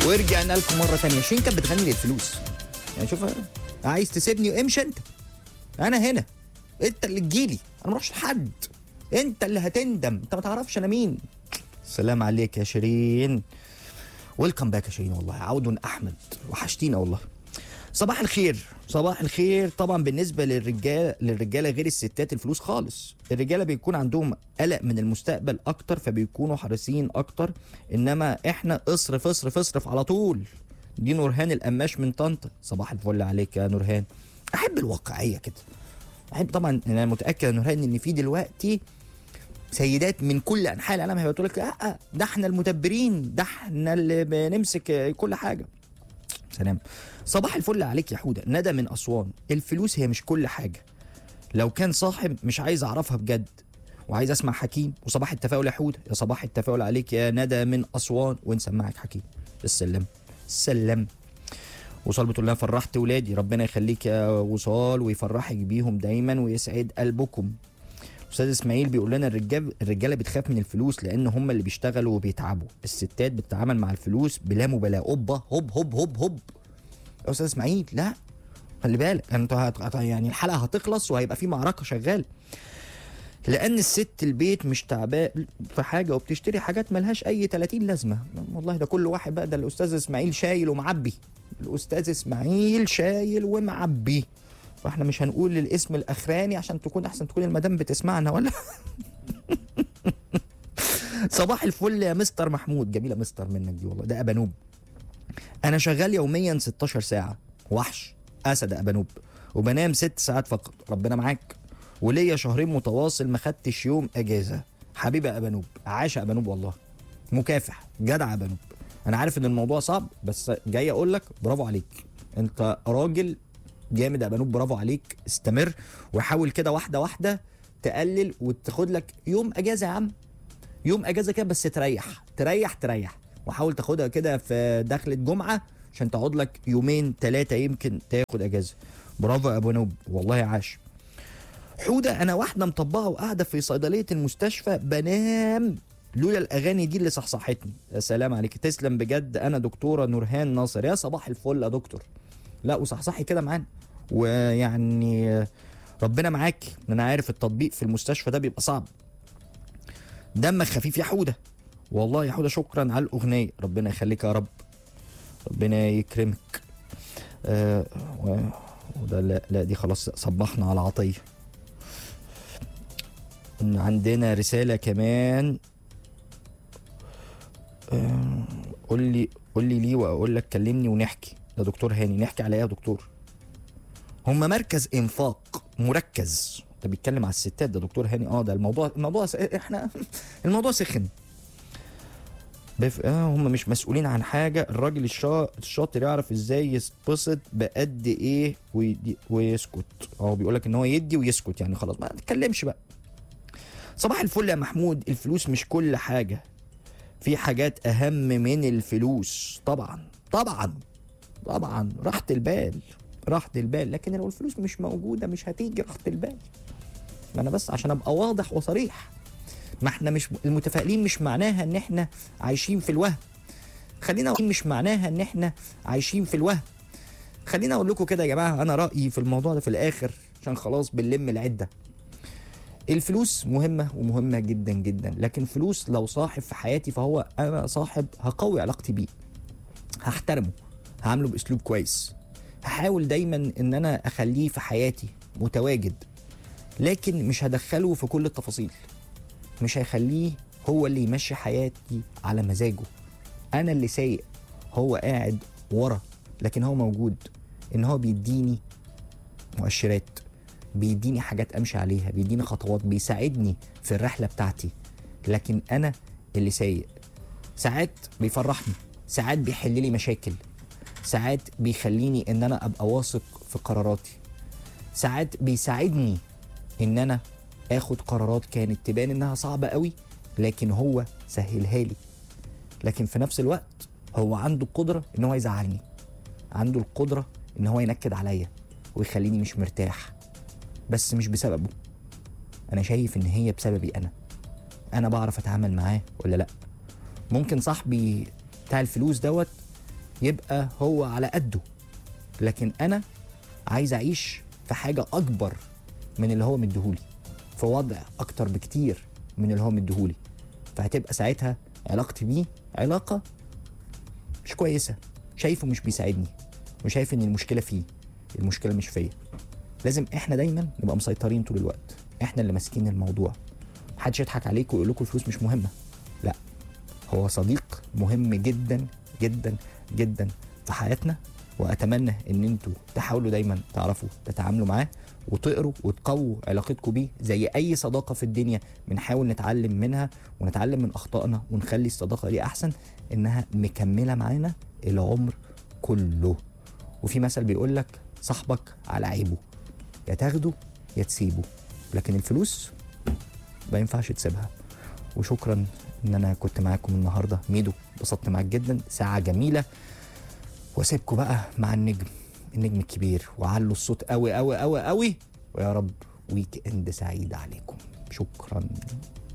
ورجعنا لكم مره ثانيه شين كانت بتغني للفلوس يعني شوف عايز تسيبني امشي انت انا هنا انت اللي تجيلي انا ما اروحش لحد انت اللي هتندم انت ما تعرفش انا مين سلام عليك يا شيرين ويلكم باك يا شيرين والله عود احمد وحشتينا والله صباح الخير صباح الخير طبعا بالنسبه للرجال للرجاله غير الستات الفلوس خالص الرجاله بيكون عندهم قلق من المستقبل اكتر فبيكونوا حريصين اكتر انما احنا اصرف اصرف اصرف على طول دي نورهان القماش من طنطا صباح الفل عليك يا نورهان احب الواقعيه كده احب طبعا انا متاكد يا نورهان ان في دلوقتي سيدات من كل انحاء العالم هيبقى تقول لك لا ده احنا المدبرين ده احنا اللي بنمسك كل حاجه سلام صباح الفل عليك يا حوده ندى من اسوان الفلوس هي مش كل حاجه لو كان صاحب مش عايز اعرفها بجد وعايز اسمع حكيم وصباح التفاؤل يا حوده يا صباح التفاؤل عليك يا ندى من اسوان ونسمعك حكيم السلام السلام وصال بتقول لها فرحت ولادي ربنا يخليك يا وصال ويفرحك بيهم دايما ويسعد قلبكم استاذ اسماعيل بيقول لنا الرجال الرجاله بتخاف من الفلوس لان هم اللي بيشتغلوا وبيتعبوا الستات بتتعامل مع الفلوس بلا مبالاه اوبا هوب هوب هوب هوب يا استاذ اسماعيل لا خلي بالك انت هت... يعني الحلقه هتخلص وهيبقى في معركه شغال لان الست البيت مش تعبان في حاجه وبتشتري حاجات ملهاش اي 30 لازمه والله ده كل واحد بقى ده الاستاذ اسماعيل شايل ومعبي الاستاذ اسماعيل شايل ومعبي فاحنا مش هنقول الاسم الاخراني عشان تكون احسن تكون المدام بتسمعنا ولا صباح الفل يا مستر محمود جميله مستر منك دي والله ده ابانوب انا شغال يوميا 16 ساعه وحش اسد ابانوب وبنام ست ساعات فقط ربنا معاك وليا شهرين متواصل ما خدتش يوم اجازه حبيبي ابانوب عاش ابانوب والله مكافح جدع ابانوب انا عارف ان الموضوع صعب بس جاي اقول لك برافو عليك انت راجل جامد يا بنوب برافو عليك استمر وحاول كده واحده واحده تقلل وتاخد لك يوم اجازه يا عم يوم اجازه كده بس تريح تريح تريح وحاول تاخدها كده في دخلة جمعه عشان تقعد لك يومين ثلاثه يمكن تاخد اجازه برافو يا ابو نوب والله عاش حوده انا واحده مطبقه وقاعده في صيدليه المستشفى بنام لولا الاغاني دي اللي صحصحتني يا سلام عليك تسلم بجد انا دكتوره نورهان ناصر يا صباح الفل يا دكتور لا وصحصحي كده معانا ويعني ربنا معاك انا عارف التطبيق في المستشفى ده بيبقى صعب دمك خفيف يا حوده والله يا حوده شكرا على الاغنيه ربنا يخليك يا رب ربنا يكرمك آه وده لا, لا دي خلاص صبحنا على عطيه عندنا رساله كمان آه قول لي قول لي ليه واقول لك كلمني ونحكي ده دكتور هاني نحكي على ايه يا دكتور هم مركز انفاق مركز ده بيتكلم على الستات ده دكتور هاني اه ده الموضوع الموضوع س... احنا الموضوع سخن بف... آه هم مش مسؤولين عن حاجه الراجل الشا... الشاطر يعرف ازاي يتبسط بقد ايه ويدي... ويسكت هو بيقول لك ان هو يدي ويسكت يعني خلاص ما تتكلمش بقى صباح الفل يا محمود الفلوس مش كل حاجه في حاجات اهم من الفلوس طبعا طبعا طبعا راحة البال راحة البال لكن لو الفلوس مش موجودة مش هتيجي راحة البال ما انا بس عشان ابقى واضح وصريح ما احنا مش المتفائلين مش معناها ان احنا عايشين في الوهم خلينا مش معناها ان احنا عايشين في الوهم خلينا اقول لكم كده يا جماعه انا رايي في الموضوع ده في الاخر عشان خلاص بنلم العده الفلوس مهمة ومهمة جدا جدا لكن فلوس لو صاحب في حياتي فهو أنا صاحب هقوي علاقتي بيه هحترمه هعامله باسلوب كويس هحاول دايما ان انا اخليه في حياتي متواجد لكن مش هدخله في كل التفاصيل مش هيخليه هو اللي يمشي حياتي على مزاجه انا اللي سايق هو قاعد ورا لكن هو موجود ان هو بيديني مؤشرات بيديني حاجات امشي عليها بيديني خطوات بيساعدني في الرحله بتاعتي لكن انا اللي سايق ساعات بيفرحني ساعات بيحل لي مشاكل ساعات بيخليني ان انا ابقى واثق في قراراتي ساعات بيساعدني ان انا اخد قرارات كانت تبان انها صعبه قوي لكن هو سهلها لي لكن في نفس الوقت هو عنده القدره ان هو يزعلني عنده القدره ان هو ينكد عليا ويخليني مش مرتاح بس مش بسببه انا شايف ان هي بسببي انا انا بعرف اتعامل معاه ولا لا ممكن صاحبي بتاع الفلوس دوت يبقى هو على قده لكن انا عايز اعيش في حاجه اكبر من اللي هو مديهولي في وضع اكتر بكتير من اللي هو مديهولي فهتبقى ساعتها علاقتي بيه علاقه مش كويسه شايفه مش بيساعدني وشايف ان المشكله فيه المشكله مش فيا لازم احنا دايما نبقى مسيطرين طول الوقت احنا اللي ماسكين الموضوع محدش يضحك عليك ويقول لكم الفلوس مش مهمه لا هو صديق مهم جدا جدا جدا في حياتنا واتمنى ان انتوا تحاولوا دايما تعرفوا تتعاملوا معاه وتقروا وتقووا علاقتكم بيه زي اي صداقه في الدنيا بنحاول نتعلم منها ونتعلم من اخطائنا ونخلي الصداقه دي احسن انها مكمله معانا العمر كله وفي مثل بيقول لك صاحبك على عيبه يا تاخده يا تسيبه لكن الفلوس ما ينفعش تسيبها وشكرا ان انا كنت معاكم النهارده ميدو اتبسطت معاك جدا ساعه جميله واسيبكم بقى مع النجم النجم الكبير وعلوا الصوت قوي قوي قوي قوي ويا رب ويك اند سعيد عليكم شكرا